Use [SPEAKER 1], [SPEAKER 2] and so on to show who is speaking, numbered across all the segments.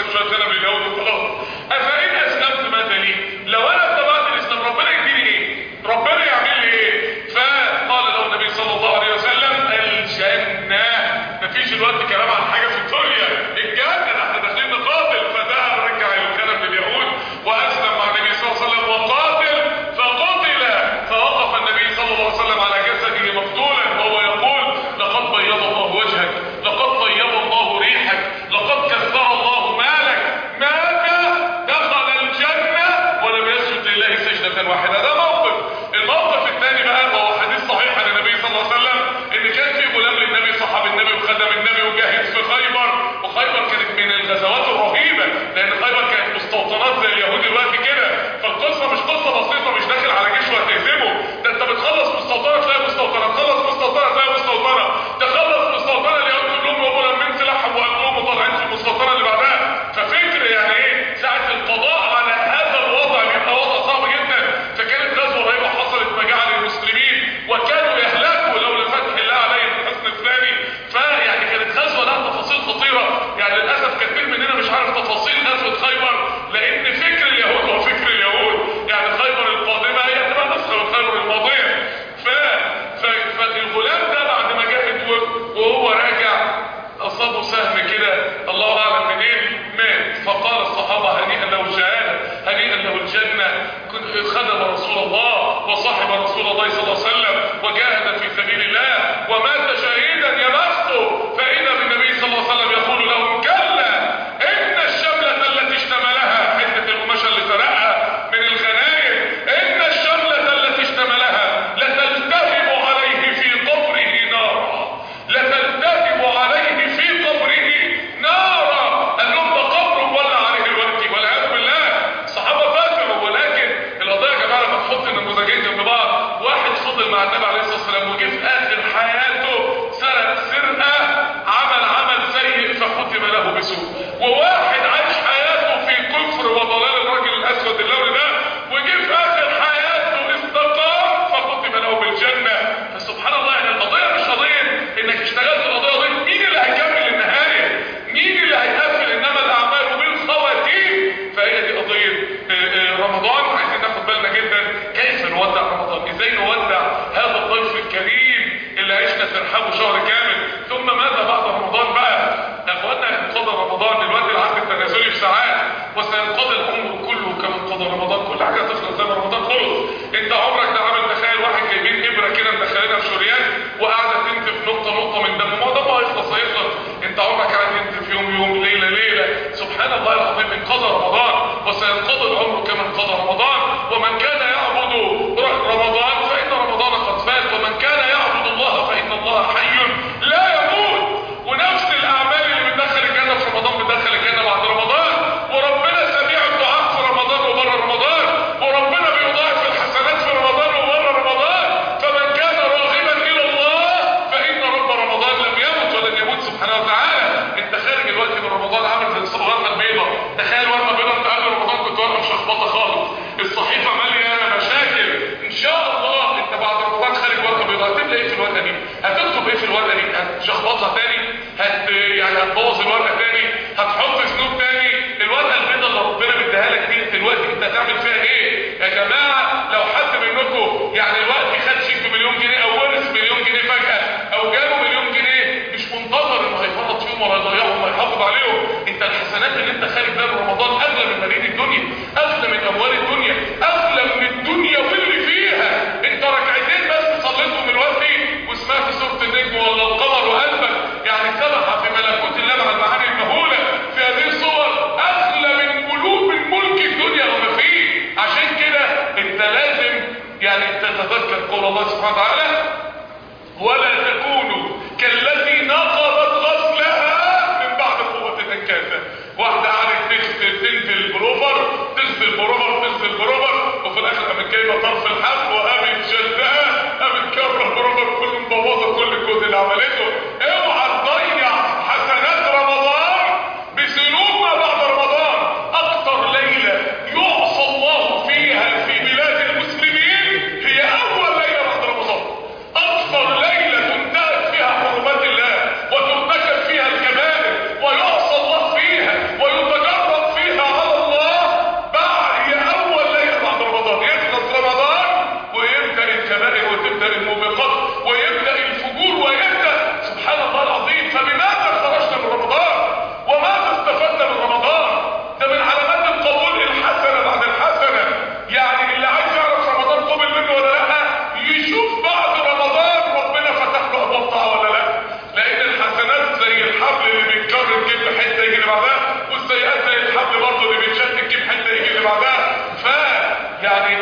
[SPEAKER 1] شويه غنم لليهود وخلاص افان اسلمت ماذا لي لو انا اتبعت الاسلام ربنا يديني ايه ربنا يعمل لي ايه فقال له النبي صلى الله عليه وسلم الجنه مفيش الوقت كلام عن حاجه في الدنيا الجنه ده احنا داخلين نقاتل فذهب رجع الكلام لليهود واسلم مع النبي صلى الله عليه وسلم وقاتل فقتل فوقف النبي صلى الله عليه وسلم على جسده مقتولا وهو يقول لقد بيض الله وجهك لقد طيب الله ريحك لقد كثر الله مالك ماذا دخل الجنة ولم يسجد لله سجدة واحدة ده موقف الموقف الثاني بقى وهو حديث صحيح عن النبي صلى الله عليه وسلم ان كان في غلام للنبي صحاب النبي وخدم النبي وجاهد في خيبر وخيبر كانت من الغزوات الرهيبة لان خيبر كانت مستوطنات زي اليهود دلوقتي كده فالقصة مش قصة بسيطة مش داخل على جيش وهتهزمه ده انت بتخلص مستوطنة تلاقي مستوطنة تخلص مستوطنة تلاقي مستوطنة تخلص مستوطنة اليهود كلهم يقوموا لامين سلاحهم وقلبهم وطالعين في المستوطنة اللي بعدها ففكر يعني ايه ساعة القضاء على هذا الوضع بيبقى وضع صعب جدا فكانت غزوة رهيبة حصلت مجاعة للمسلمين وكانوا يهلكوا لولا فتح الله عليهم في الحصن الثاني فيعني كانت غزوة لها تفاصيل خطيرة يعني للأسف كثير مننا مش عارف تفاصيل غزوة خيبر لأن فكر اليهود هو فكر اليهود يعني خيبر القادمة هي تبقى نسخة من خيبر الماضية ف... ف... فالغلام ده بعد ما جاهد و- وهو راجع أصابه سهم كده الله أعلم منين مات فقال الصحابة هنيئا له الشهادة هنيئا له الجنة كن- خدم رسول الله وصاحب رسول الله صلى الله عليه وسلم وجاهد في سبيل الله ومات شهيدا يا بخته فإذا بالنبي صلى الله عليه وسلم يقول لهم كلا إن الشملة التي اشتملها حتة القماشة اللي سرقها من الغنائم إن الشملة التي اشتملها لتلتهب عليه في قبره نارا لتلتهب عليه في قبره نارا قال لهم ده قبر ولع عليه الوقت والعياذ بالله الصحابه فاكروا ولكن القضيه يا جماعه لما تحط النموذجين جنب بعض واحد فضل مع النبي عليه الصلاه والسلام وجه في اخر حياته سرق سرقه عمل عمل سيء فختم له بسوء وواحد عاش حياته في كفر وضلال الرجل الاسود اللون ده وجه في اخر حياته استقام فختم له بالجنه فسبحان الله يعني القضيه مش قضيه انك اشتغلت القضيه قضيه مين اللي هيكمل النهايه مين اللي هيقفل انما الاعمال بالخواتيم فهي دي قضيه آه، آه، رمضان عايزين ناخد بالنا جدا كيف نودع رمضان ازاي نودع هذا الضيف الكريم اللي عشنا ترحبه شهر كامل ثم ماذا بعد رمضان بقى اخوانا انقضى رمضان دلوقتي العهد التنازلي في ساعات وسينقضي العمر كله كما انقضى رمضان كل حاجه تخلص زي ما رمضان خلص انت عمرك ده عامل تخيل واحد جايبين ابره كده مدخلينها في شريان وقاعده تنزف نقطه نقطه من دم ما هو دمه هيخلص هيخلص انت عمرك قاعد ينزف يوم يوم ليله ليله سبحان الله العظيم انقضى رمضان وسينقضي العمر كما انقضى رمضان ومن كان يعبد رمضان فان رمضان قد فات ومن كان يعبد الله فان الله حي لا يموت ونفس الاعمال اللي بتدخل الجنه في رمضان بتدخل الجنه بعد رمضان وربنا سميع الدعاء في رمضان وبره رمضان وربنا بيضاعف الحسنات في رمضان وبره رمضان فمن كان راغبا الى الله فان رب رمضان لم يمت ولن يموت سبحانه وتعالى انت خارج الوقت من رمضان عامل زي الورقه البيضاء تخيل ورقه بيضاء انت قبل رمضان كنت ورقه مشخبطه خالص الصحيفه ماليه مشاكل ان شاء الله انت بعد رمضان خارج ورقه بيضاء هتبدا ايه في الورقه دي هتكتب ايه في الورقه دي هتشخبطها تاني هت يعني هتبوظ الورقه تاني هتحط سنوب تاني الورقه البيضاء اللي ربنا مديها لك دي دلوقتي انت هتعمل فيها ايه يا جماعه لو حد منكم يعني الوقت خد شيك بمليون جنيه او ورث مليون جنيه فجاه او جاله مليون جنيه مش منتظر انه هيفرط فيهم ولا يضيعهم ويحافظ عليهم انت الحسنات اللي انت خارج بيها من رمضان اغلى من ملايين الدنيا اغلى من اموال الدنيا اغلى من الدنيا واللي فيها انت ركعتين بس صليتهم دلوقتي وسمعت سوره النجم ولا القمر وقلبك يعني سبح في ملكوت الله مع المعاني المهوله في هذه الصور اغلى من ملوك من ملك الدنيا وما فيه عشان كده انت لازم يعني تتذكر قول الله سبحانه وتعالى ولا تكونوا كالتي نقضت غسلها من بعد قوة انكاسا واحدة قعدت تغسل تنزل بروفر تغسل بروفر تغسل بروفر وفي الاخر قامت جايبه طرف الحبل وقامت شدها قامت كبره البروفر كله مبوظه كل الجهد اللي عملته اوعى تضيع حسنات رمضان بذنوب ما بعد رمضان اكتر ليله يعصى الله فيها في بلاد المسلمين هي اول ليله بعد رمضان اكثر ليله تنتهك فيها حرمات الله وترتكب فيها الكبائر ويعصى الله فيها ويتجرد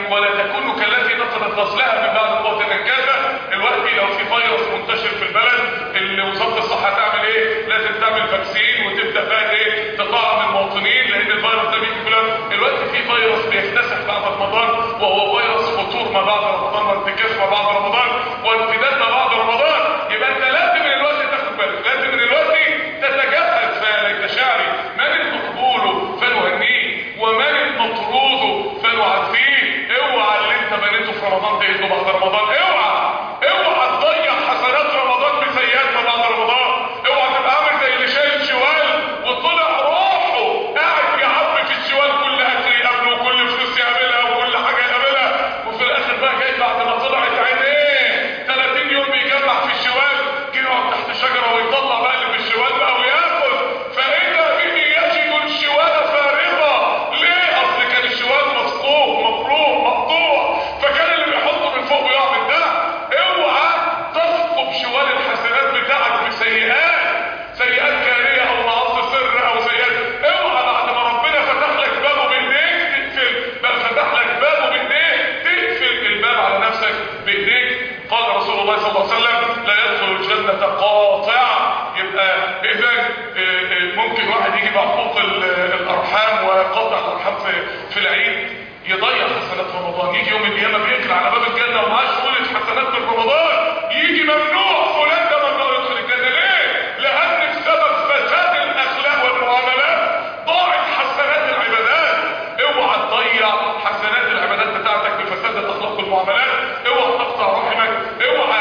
[SPEAKER 1] ولا تكونوا كالتي نقضت غزلها من بعد قوه انكاسا دلوقتي لو في فيروس منتشر في البلد اللي وزاره الصحه تعمل ايه لازم تعمل فاكسين وتبدا بقى ايه تطعم المواطنين لان الفيروس ده بيجي كلها دلوقتي في فيروس بيكتسح بعد رمضان وهو فيروس فطور ما بعد رمضان وانتكاس ما بعد رمضان وامتداد ما بعد رمضان يبقى انت لازم من الوقت تاخد بالك لازم من الوقت تتجهز فليت شعري من المقبول فنهنيه ومن المطرود فنعزيه اوعى اللي انت بنيته في رمضان تهده بعد رمضان اوعى اوعى تضيع حسنات رمضان بسيئات ما بعد رمضان اوعى تبقى عامل زي اللي شايل شوال وطلع روحه قاعد يعبي في الشوال كل اكل يقابله وكل فلوس يقابلها وكل حاجه يقابلها وفي الاخر بقى جاي بعد ما طلعت عينيه 30 يوم بيجمع في الشوال جه يقعد تحت شجره ويطلع بقى اللي في الشوال بقى وياكل فاذا به يجد الشوال فارغه ليه اصل كان الشوال مسقوط مفروض مقطوع فكان اللي بيحطه من فوق ويقع من ده اوعى تثقب شوال الحسنات بتاعك بسيئات سيئات كارهه او معاصي سر او سيئات اوعى بعد ما ربنا فتح لك بابه بايديك تقفل بل فتح لك بابه بايديك تقفل الباب على نفسك بايديك قال رسول الله صلى الله عليه وسلم لا يدخل الجنه قاطع يبقى اذا ممكن واحد يجي بعقوق الارحام وقطع الارحام في, في العيد يضيع حسنات رمضان يجي يوم القيامه بيقرا على باب الجنه ومعاه شغله حسنات من رمضان يجي ممنوع فلان ده ممنوع يدخل الجنه ليه؟ لان بسبب فساد الاخلاق والمعاملات ضاعت حسنات العبادات اوعى تضيع حسنات العبادات بتاعتك بفساد الاخلاق والمعاملات اوعى تقطع رحمك اوعى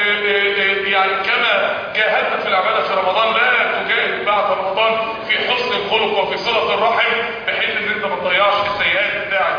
[SPEAKER 1] يعني كما جاهدت في العباده في رمضان لا تجاهد بعد رمضان في حسن الخلق وفي صله الرحم بحيث ان انت ما تضيعش السيئات بتاعت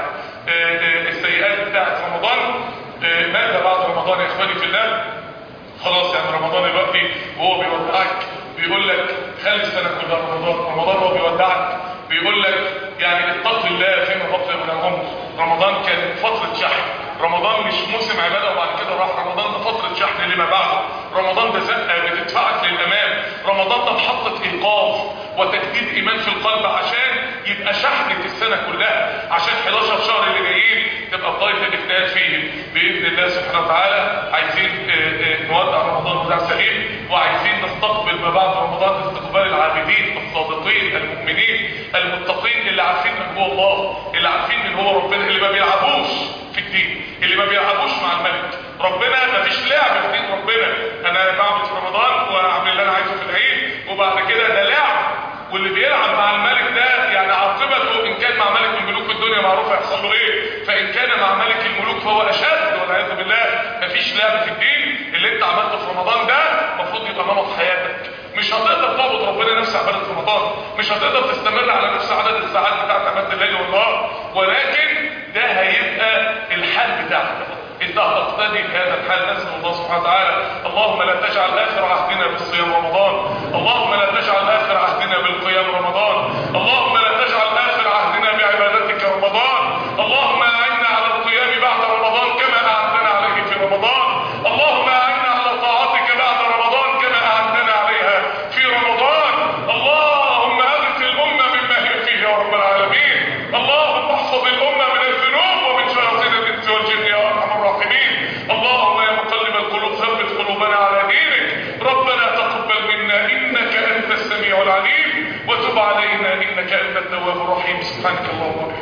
[SPEAKER 1] السيئات بتاعت رمضان ماذا بعد رمضان يا اخواني في الله خلاص يعني رمضان دلوقتي وهو بيودعك بيقول لك خلي السنه كلها رمضان رمضان هو بيودعك بيقول لك يعني اتق الله فيما بقي من العمر رمضان كان فتره شحن رمضان مش موسم عباده وبعد كده راح رمضان ده فتره شحن لما بعده رمضان ده زقه بتدفعك للامام رمضان ده محطه ايقاظ وتجديد ايمان في القلب عشان يبقى شحنه السنه كلها عشان 11 شهر اللي جايين تبقى بدايه الاجتهاد فيهم باذن الله سبحانه وتعالى عايزين نودع رمضان وداع سليم وعايزين نستقبل ما بعد رمضان استقبال العابدين الصادقين المؤمنين المتقين اللي عارفين من هو الله اللي عارفين من هو ربنا اللي ما بيلعبوش في الدين اللي ما بيلعبوش مع الملك ربنا ما فيش لعب في دين ربنا انا بعمل في رمضان واعمل اللي انا عايزه في العيد وبعد كده ده لعب واللي بيلعب مع الملك ده يعني عاقبته ان كان مع ملك من ملوك الدنيا معروف هيحصل له ايه فان كان مع ملك الملوك فهو اشد والعياذ بالله مفيش لعب في الدين اللي انت عملته في رمضان ده المفروض يبقى نمط حياتك مش هتقدر تعبد ربنا نفس عباده رمضان مش هتقدر تستمر على نفس عدد الساعات بتاعت عباده الليل والنهار ولكن ده هيبقى الحال بتاعك انت هتقتدي بهذا الحال نسال الله سبحانه وتعالى اللهم لا تجعل اخر عهدنا بالصيام رمضان اللهم لا تجعل اخر عهدنا بالقيام رمضان اللهم لا تجعل اخر عهدنا بعبادتك رمضان اللهم اعنا على القيام بعد رمضان كما اعدنا عليه في رمضان اللهم اعنا على طاعتك بعد رمضان كما اعدنا عليها في رمضان اللهم اغث الامه مما هي فيه يا رب العالمين اللهم احفظ الامه من الذنوب ومن شياطين الانس والجن يا ارحم الراحمين اللهم يا مقلب القلوب ثبت قلوبنا على دينك ربنا تقبل منا انك انت السميع العليم وتب علينا انك انت التواب الرحيم سبحانك اللهم وبحمدك